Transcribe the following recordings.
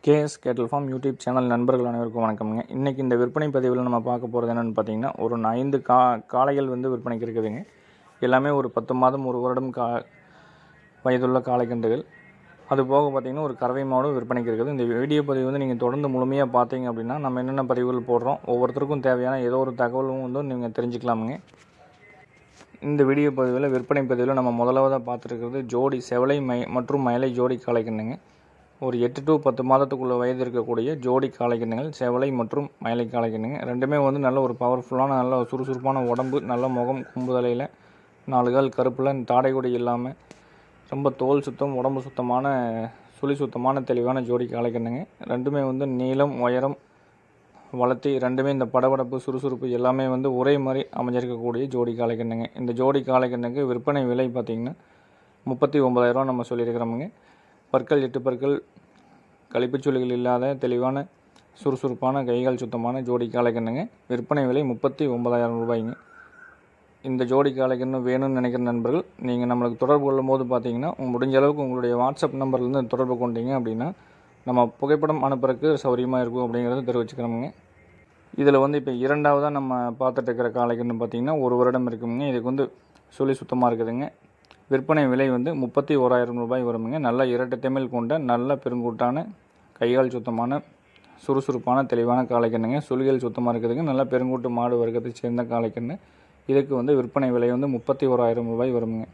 KS கேட்டல் form YouTube channel நண்பர்கள் அனைவருக்கும் வணக்கம்ங்க இன்றைக்கி இந்த விற்பனை பதிவில் நம்ம பார்க்க போகிறது என்னென்னு பார்த்தீங்கன்னா ஒரு ஐந்து கா காளைகள் வந்து விற்பனைக்கு இருக்குதுங்க எல்லாமே ஒரு பத்து மாதம் ஒரு வருடம் கா வயதுள்ள காளைக்கன்றுகள் அது போக பார்த்தீங்கன்னா ஒரு கறவை மாடும் விற்பனைக்கு இருக்குது இந்த வீடியோ பதிவு வந்து நீங்கள் தொடர்ந்து முழுமையாக பார்த்தீங்க அப்படின்னா நம்ம என்னென்ன பதிவுகள் போடுறோம் ஒவ்வொருத்தருக்கும் தேவையான ஏதோ ஒரு தகவலும் வந்து நீங்கள் தெரிஞ்சுக்கலாமுங்க இந்த வீடியோ பதிவில் விற்பனை பதிவில் நம்ம முதலாவதாக பார்த்துருக்கிறது ஜோடி செவலை மை மற்றும் மயிலை ஜோடி காளைக்கண்ணுங்க ஒரு எட்டு டு பத்து மாதத்துக்குள்ள வயது இருக்கக்கூடிய ஜோடி காளைக்கண்ணுகள் செவலை மற்றும் மயிலை காளைக்கண்ணுங்க ரெண்டுமே வந்து நல்ல ஒரு பவர்ஃபுல்லான நல்ல ஒரு சுறுசுறுப்பான உடம்பு நல்ல முகம் கும்புதலையில் நாலு கால் கருப்பில் தாடை கொடி இல்லாமல் ரொம்ப தோல் சுத்தம் உடம்பு சுத்தமான சுழி சுத்தமான தெளிவான ஜோடி காளைக்கண்ணுங்க ரெண்டுமே வந்து நீளம் உயரம் வளர்த்தி ரெண்டுமே இந்த படபடப்பு சுறுசுறுப்பு எல்லாமே வந்து ஒரே மாதிரி அமைஞ்சிருக்கக்கூடிய ஜோடி காளைக்கண்ணுங்க இந்த ஜோடி காளைக்கண்ணுக்கு விற்பனை விலை பார்த்திங்கன்னா முப்பத்தி ஒம்பதாயிரரூவா நம்ம சொல்லியிருக்கிறோமுங்க பற்கள் எட்டு பற்கள் கழிப்புச்சொல்லிகள் இல்லாத தெளிவான சுறுசுறுப்பான கைகால் சுத்தமான ஜோடி காளைக்கண்ணுங்க விற்பனை விலை முப்பத்தி ஒம்பதாயிரம் ரூபாய்ங்க இந்த ஜோடி காளைக்கண்ணு வேணும்னு நினைக்கிற நண்பர்கள் நீங்கள் நம்மளுக்கு தொடர்பு கொள்ளும் போது பார்த்தீங்கன்னா முடிஞ்ச அளவுக்கு உங்களுடைய வாட்ஸ்அப் நம்பர்லேருந்து தொடர்பு கொண்டீங்க அப்படின்னா நம்ம புகைப்படம் அனுப்புறதுக்கு சௌரியமாக இருக்கும் அப்படிங்கிறத தெரிவிச்சுக்கிறோமுங்க இதில் வந்து இப்போ இரண்டாவதாக நம்ம பார்த்துட்டு இருக்கிற காளைக்கன்று பார்த்திங்கன்னா ஒரு வருடம் இருக்குங்க இதுக்கு வந்து சுழி சுத்தமாக இருக்குதுங்க விற்பனை விலை வந்து முப்பத்தி ஓராயிரம் ரூபாய் வருமுங்க நல்ல இரட்டை தமிழ் கொண்ட நல்ல பெருங்கூட்டான கைகால் சுத்தமான சுறுசுறுப்பான தெளிவான காளைக்கண்ணுங்க சுழிகள் சுத்தமாக இருக்குதுங்க நல்ல பெருங்கூட்டு மாடு வர்க்கத்தை சேர்ந்த காளைக்கண்ணு இதுக்கு வந்து விற்பனை விலை வந்து முப்பத்தி ஓராயிரம் ரூபாய் வருமுங்க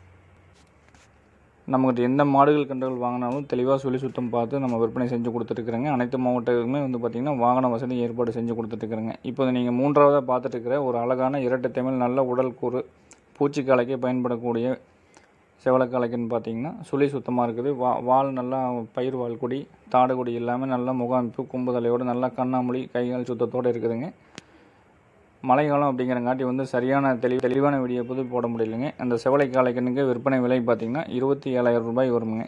நம்மகிட்ட எந்த மாடுகள் கன்றுகள் வாங்கினாலும் தெளிவாக சொல்லி சுத்தம் பார்த்து நம்ம விற்பனை செஞ்சு கொடுத்துட்ருக்குறேங்க அனைத்து மாவட்டத்துக்குமே வந்து பார்த்திங்கன்னா வாகன வசதி ஏற்பாடு செஞ்சு கொடுத்துட்ருக்குறேங்க இப்போ நீங்கள் மூன்றாவதாக பார்த்துட்டு இருக்கிற ஒரு அழகான இரட்டை தமிழ் நல்ல உடல் கூறு பூச்சிக்காலைக்கே பயன்படக்கூடிய செவலக்காலைக்குன்னு பார்த்தீங்கன்னா சுழி சுத்தமாக இருக்குது வா வால் நல்லா பயிர் வால் கொடி தாடு கொடி இல்லாமல் நல்ல முகாமைப்பு கும்புதலையோடு நல்லா கண்ணாமொழி கைகால் சுத்தத்தோடு இருக்குதுங்க மழைக்காலம் அப்படிங்கிறங்காட்டி வந்து சரியான தெளி தெளிவான வீடியோ போது போட முடியலைங்க அந்த செவலை காளைக்கண்ணுக்கு விற்பனை விலை பார்த்திங்கன்னா இருபத்தி ஏழாயிரம் ரூபாய் வருமுங்க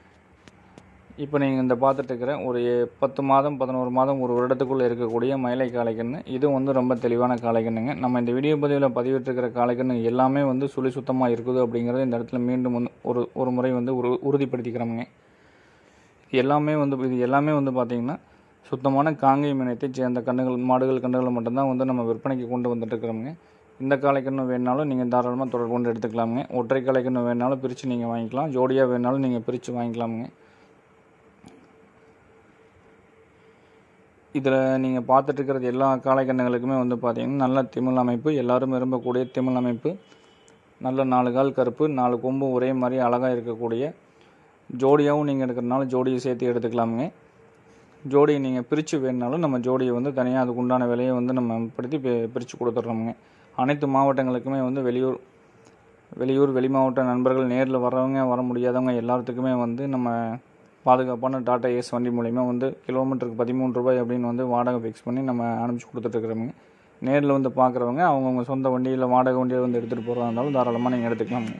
இப்போ நீங்கள் இந்த பார்த்துட்டு இருக்கிற ஒரு பத்து மாதம் பதினோரு மாதம் ஒரு வருடத்துக்குள்ளே இருக்கக்கூடிய மயிலை காளைக்கன்று இது வந்து ரொம்ப தெளிவான காளைக்கண்ணுங்க நம்ம இந்த வீடியோ பதிவில் பதிவிட்டிருக்கிற காளைக்கன்று எல்லாமே வந்து சுழி சுத்தமாக இருக்குது அப்படிங்கிறத இந்த இடத்துல மீண்டும் வந்து ஒரு ஒரு முறை வந்து ஒரு உறுதிப்படுத்திக்கிறோமுங்க எல்லாமே வந்து இது எல்லாமே வந்து பார்த்திங்கன்னா சுத்தமான காங்கை இனத்தை சேர்ந்த கண்ணுகள் மாடுகள் கண்ணுகள் மட்டும்தான் வந்து நம்ம விற்பனைக்கு கொண்டு வந்துட்டு இருக்கிறோமுங்க இந்த காளைக்கன்று வேணாலும் நீங்கள் தாராளமாக தொடர்பு கொண்டு எடுத்துக்கலாமுங்க ஒற்றை காளைக்கன்று வேணாலும் பிரித்து நீங்கள் வாங்கிக்கலாம் ஜோடியாக வேணாலும் நீங்கள் பிரித்து வாங்கிக்கலாமுங்க இதில் நீங்கள் பார்த்துட்டு இருக்கிறது எல்லா காளைக்கண்ணுகளுக்குமே வந்து பார்த்தீங்கன்னா நல்ல திமிழ் அமைப்பு எல்லாரும் விரும்பக்கூடிய திமிழ் அமைப்பு நல்ல நாலு கால் கருப்பு நாலு கொம்பு ஒரே மாதிரி அழகாக இருக்கக்கூடிய ஜோடியாகவும் நீங்கள் எடுக்கிறனால ஜோடியை சேர்த்து எடுத்துக்கலாமுங்க ஜோடியை நீங்கள் பிரித்து வேணுனாலும் நம்ம ஜோடியை வந்து தனியாக அதுக்கு உண்டான விலையை வந்து நம்ம படுத்தி பிரித்து கொடுத்துட்றோமுங்க அனைத்து மாவட்டங்களுக்குமே வந்து வெளியூர் வெளியூர் வெளி மாவட்ட நண்பர்கள் நேரில் வர்றவங்க வர முடியாதவங்க எல்லாத்துக்குமே வந்து நம்ம பாதுகாப்பான டாட்டா ஏஸ் வண்டி மூலிமா வந்து கிலோமீட்டருக்கு பதிமூணு ரூபாய் அப்படின்னு வந்து வாடகை ஃபிக்ஸ் பண்ணி நம்ம அனுப்பிச்சி கொடுத்துட்ருக்குறோமுங்க நேரில் வந்து பார்க்குறவங்க அவங்கவுங்க சொந்த வண்டியில் வாடகை வண்டியில் வந்து எடுத்துகிட்டு போகிறதா இருந்தாலும் தாராளமாக நீங்கள் எடுத்துக்கலாமுங்க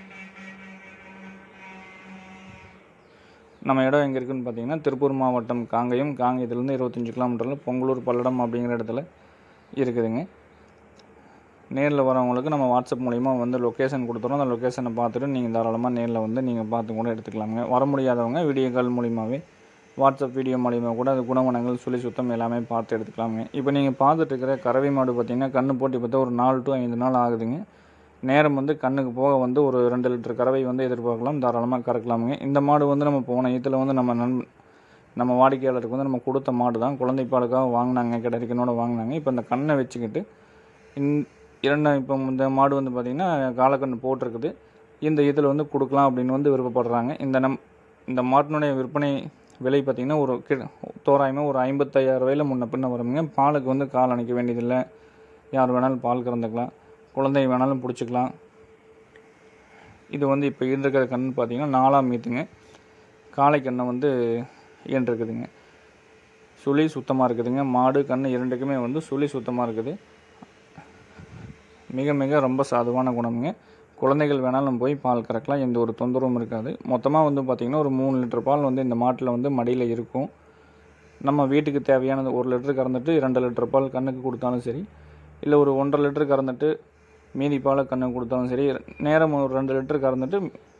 நம்ம இடம் எங்கே இருக்குதுன்னு பார்த்தீங்கன்னா திருப்பூர் மாவட்டம் காங்கயம் காங்கயத்துலேருந்து இருபத்தஞ்சி கிலோமீட்டரில் பொங்கலூர் பல்லடம் அப்படிங்கிற இடத்துல இருக்குதுங்க நேரில் வரவங்களுக்கு நம்ம வாட்ஸ்அப் மூலிமா வந்து லொக்கேஷன் கொடுத்துறோம் அந்த லொக்கேஷனை பார்த்துட்டு நீங்கள் தாராளமாக நேரில் வந்து நீங்கள் பார்த்து கூட எடுத்துக்கலாமுங்க வர முடியாதவங்க வீடியோ கால் மூலிமாவே வாட்ஸ்அப் வீடியோ மூலிமா கூட அது குணவனங்கள் சுழி சுத்தம் எல்லாமே பார்த்து எடுத்துக்கலாமுங்க இப்போ நீங்கள் பார்த்துட்டு இருக்கிற கறவை மாடு பார்த்திங்கன்னா கண்ணு போட்டி பார்த்தா ஒரு நாலு டு ஐந்து நாள் ஆகுதுங்க நேரம் வந்து கண்ணுக்கு போக வந்து ஒரு ரெண்டு லிட்டர் கறவை வந்து எதிர்பார்க்கலாம் தாராளமாக கறக்கலாமுங்க இந்த மாடு வந்து நம்ம போன ஈத்தில் வந்து நம்ம நன் நம்ம வாடிக்கையாளருக்கு வந்து நம்ம கொடுத்த மாடு தான் குழந்தை பாலுக்காக வாங்கினாங்க கிடைக்கனோட வாங்கினாங்க இப்போ இந்த கண்ணை வச்சுக்கிட்டு இந் இரண்டு இப்போ இந்த மாடு வந்து பார்த்திங்கன்னா காலக்கண்ணு போட்டிருக்குது இந்த இதில் வந்து கொடுக்கலாம் அப்படின்னு வந்து விருப்பப்படுறாங்க இந்த நம் இந்த மாட்டினுடைய விற்பனை விலை பார்த்திங்கன்னா ஒரு கி தோராயமாக ஒரு ஐம்பத்தாயிரம் ரூபாயில் முன்ன பின்ன வருங்க பாலுக்கு வந்து கால் அணைக்க வேண்டியதில்லை யார் வேணாலும் பால் கறந்துக்கலாம் குழந்தை வேணாலும் பிடிச்சிக்கலாம் இது வந்து இப்போ ஈன்றிருக்கிற கண் பார்த்திங்கன்னா நாலாம் மீத்துங்க காளை கண்ணை வந்து ஈன்றிருக்குதுங்க சுழி சுத்தமாக இருக்குதுங்க மாடு கண் இரண்டுக்குமே வந்து சுழி சுத்தமாக இருக்குது மிக மிக ரொம்ப சாதுவான குணமுங்க குழந்தைகள் வேணாலும் போய் பால் கறக்கலாம் எந்த ஒரு தொந்தரவும் இருக்காது மொத்தமாக வந்து பார்த்திங்கன்னா ஒரு மூணு லிட்டர் பால் வந்து இந்த மாட்டில் வந்து மடியில் இருக்கும் நம்ம வீட்டுக்கு தேவையானது ஒரு லிட்டர் கறந்துட்டு ரெண்டு லிட்டர் பால் கண்ணுக்கு கொடுத்தாலும் சரி இல்லை ஒரு ஒன்றரை லிட்டர் கறந்துட்டு மீதி பாலை கண்ணுக்கு கொடுத்தாலும் சரி நேரம் ஒரு ரெண்டு லிட்டர் கறந்துட்டு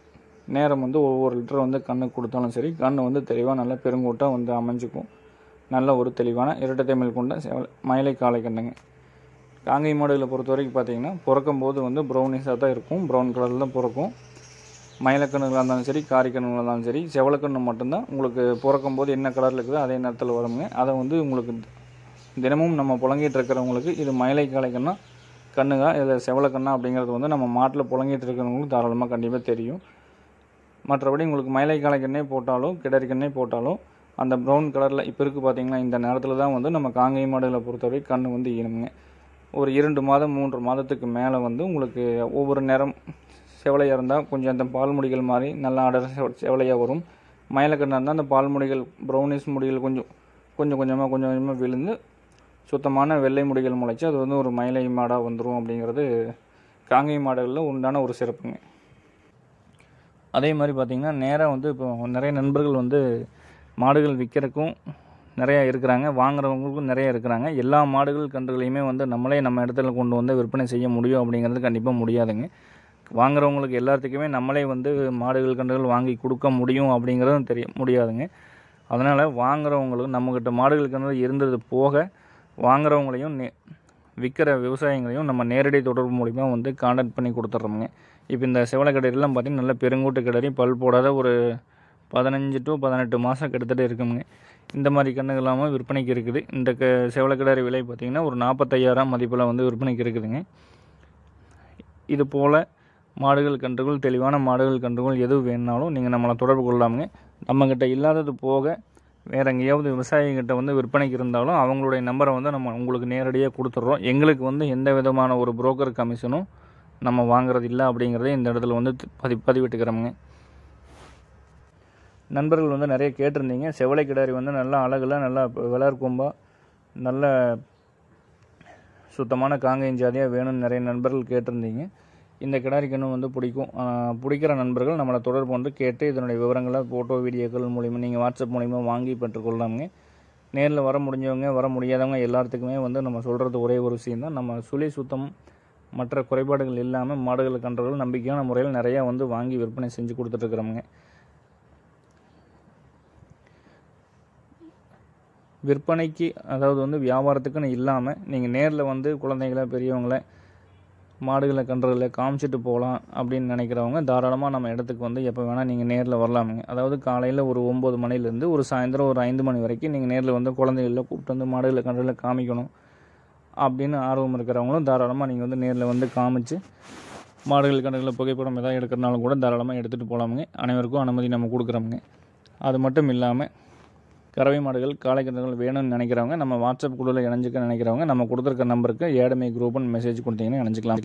நேரம் வந்து ஒவ்வொரு லிட்டர் வந்து கண்ணுக்கு கொடுத்தாலும் சரி கண்ணு வந்து தெளிவாக நல்லா பெருங்கூட்டாக வந்து அமைஞ்சுக்கும் நல்ல ஒரு தெளிவான இரட்டை மேல் கொண்ட செவல மயிலை காளை கண்ணுங்க காங்கை மாடுகளை பொறுத்த வரைக்கும் பார்த்தீங்கன்னா பிறக்கும் போது வந்து ப்ரௌனிஷாக தான் இருக்கும் ப்ரௌன் கலரில் தான் பிறக்கும் மயிலக்கண்ணுகளாக இருந்தாலும் சரி காரிக்கண்ணுகளாக இருந்தாலும் சரி செவலக்கண்ணு மட்டும்தான் உங்களுக்கு பிறக்கும் போது என்ன கலரில் இருக்குதோ அதே நேரத்தில் வருங்க அதை வந்து உங்களுக்கு தினமும் நம்ம புழங்கிட்டு இருக்கிறவங்களுக்கு இது மயிலை காளை கண்ணா கண்ணுகா இதில் செவலக்கண்ணா அப்படிங்கிறது வந்து நம்ம மாட்டில் புழங்கிட்டு இருக்கிறவங்களுக்கு தாராளமாக கண்டிப்பாக தெரியும் மற்றபடி உங்களுக்கு மயிலை காளை கண்ணே போட்டாலும் கிடரி கண்ணே போட்டாலும் அந்த ப்ரௌன் கலரில் இப்போ இருக்குது பார்த்தீங்கன்னா இந்த நேரத்தில் தான் வந்து நம்ம காங்கை மாடுகளை பொறுத்தவரை கண்ணு வந்து ஈனுங்க ஒரு இரண்டு மாதம் மூன்று மாதத்துக்கு மேலே வந்து உங்களுக்கு ஒவ்வொரு நேரம் செவலையாக இருந்தால் கொஞ்சம் அந்த பால் முடிகள் மாதிரி நல்லா அடர் செவலையாக வரும் மயிலக்கண்ணாக இருந்தால் அந்த பால் முடிகள் ப்ரௌனிஷ் முடிகள் கொஞ்சம் கொஞ்சம் கொஞ்சமாக கொஞ்சம் கொஞ்சமாக விழுந்து சுத்தமான வெள்ளை முடிகள் முளைச்சி அது வந்து ஒரு மயிலை மாடாக வந்துடும் அப்படிங்கிறது காங்கை மாடுகளில் உண்டான ஒரு சிறப்புங்க அதே மாதிரி பார்த்திங்கன்னா நேராக வந்து இப்போ நிறைய நண்பர்கள் வந்து மாடுகள் விற்கிறதுக்கும் நிறையா இருக்கிறாங்க வாங்குறவங்களுக்கும் நிறைய இருக்கிறாங்க எல்லா மாடுகள் கன்றுகளையுமே வந்து நம்மளே நம்ம இடத்துல கொண்டு வந்து விற்பனை செய்ய முடியும் அப்படிங்கிறது கண்டிப்பாக முடியாதுங்க வாங்குறவங்களுக்கு எல்லாத்துக்குமே நம்மளே வந்து மாடுகள் கன்றுகள் வாங்கி கொடுக்க முடியும் அப்படிங்கிறதும் தெரிய முடியாதுங்க அதனால் வாங்குறவங்களுக்கு நம்மக்கிட்ட மாடுகள் கன்றுகள் இருந்தது போக வாங்குறவங்களையும் நே விற்கிற விவசாயிகளையும் நம்ம நேரடி தொடர்பு மூலிமா வந்து காண்டாக்ட் பண்ணி கொடுத்துட்றோமுங்க இப்போ இந்த செவலை கிடரிலாம் பார்த்திங்கன்னா நல்ல பெருங்கூட்டு கிடரி பல் போடாத ஒரு பதினஞ்சு டு பதினெட்டு மாதம் கிட்டத்தட்ட இருக்குங்க இந்த மாதிரி கண்ணுகள் இல்லாமல் விற்பனைக்கு இருக்குது இந்த க செவலை கிடரி விலை பார்த்திங்கன்னா ஒரு நாற்பத்தையாயிரம் மதிப்பில் வந்து விற்பனைக்கு இருக்குதுங்க இது போல் மாடுகள் கன்றுகள் தெளிவான மாடுகள் கன்றுகள் எது வேணுனாலும் நீங்கள் நம்மளை தொடர்பு கொள்ளலாமுங்க நம்மக்கிட்ட இல்லாதது போக வேறு எங்கேயாவது விவசாயிகிட்ட வந்து விற்பனைக்கு இருந்தாலும் அவங்களுடைய நம்பரை வந்து நம்ம உங்களுக்கு நேரடியாக கொடுத்துட்றோம் எங்களுக்கு வந்து எந்த விதமான ஒரு புரோக்கர் கமிஷனும் நம்ம வாங்குறது இல்லை அப்படிங்கிறத இந்த இடத்துல வந்து பதி பதிவிட்டுக்கிறோமுங்க நண்பர்கள் வந்து நிறைய கேட்டிருந்தீங்க செவலை கிடாரி வந்து நல்லா அழகில் நல்லா விளர் கொம்பா நல்ல சுத்தமான காங்கையும் ஜாதியாக வேணும்னு நிறைய நண்பர்கள் கேட்டிருந்தீங்க இந்த கிடாரி கன்று வந்து பிடிக்கும் பிடிக்கிற நண்பர்கள் நம்மளை தொடர்பு கொண்டு கேட்டு இதனுடைய விவரங்களை ஃபோட்டோ வீடியோக்கள் மூலிமா நீங்கள் வாட்ஸ்அப் மூலிமா வாங்கி பெற்றுக்கொள்ளாமுங்க நேரில் வர முடிஞ்சவங்க வர முடியாதவங்க எல்லாத்துக்குமே வந்து நம்ம சொல்கிறது ஒரே ஒரு விஷயம் தான் நம்ம சுழி சுத்தம் மற்ற குறைபாடுகள் இல்லாமல் மாடுகள் கன்றுகள் நம்பிக்கையான முறையில் நிறையா வந்து வாங்கி விற்பனை செஞ்சு கொடுத்துட்ருக்குறோமுங்க விற்பனைக்கு அதாவது வந்து வியாபாரத்துக்குன்னு இல்லாமல் நீங்கள் நேரில் வந்து குழந்தைகளை பெரியவங்களை மாடுகளை கன்றுகளை காமிச்சிட்டு போகலாம் அப்படின்னு நினைக்கிறவங்க தாராளமாக நம்ம இடத்துக்கு வந்து எப்போ வேணால் நீங்கள் நேரில் வரலாமுங்க அதாவது காலையில் ஒரு ஒம்பது மணிலேருந்து ஒரு சாயந்தரம் ஒரு ஐந்து மணி வரைக்கும் நீங்கள் நேரில் வந்து குழந்தைகள கூப்பிட்டு வந்து மாடுகளை கன்றுகளை காமிக்கணும் அப்படின்னு ஆர்வம் இருக்கிறவங்களும் தாராளமாக நீங்கள் வந்து நேரில் வந்து காமிச்சு மாடுகள் கன்றுகளை புகைப்படம் எதாவது எடுக்கிறனாலும் கூட தாராளமாக எடுத்துகிட்டு போகலாமுங்க அனைவருக்கும் அனுமதி நம்ம கொடுக்குறோமுங்க அது மட்டும் இல்லாமல் கறவை மாடுகள் காளை கன்றுகள் வேணும்னு நினைக்கிறவங்க நம்ம வாட்ஸ்அப் குழுவில் இணைஞ்சிக்க நினைக்கிறவங்க நம்ம கொடுத்துருக்க நம்பருக்கு ஏடமை குரூப்னு மெசேஜ் கொடுத்தீங்கன்னா இணைஞ்சிக்கலாம்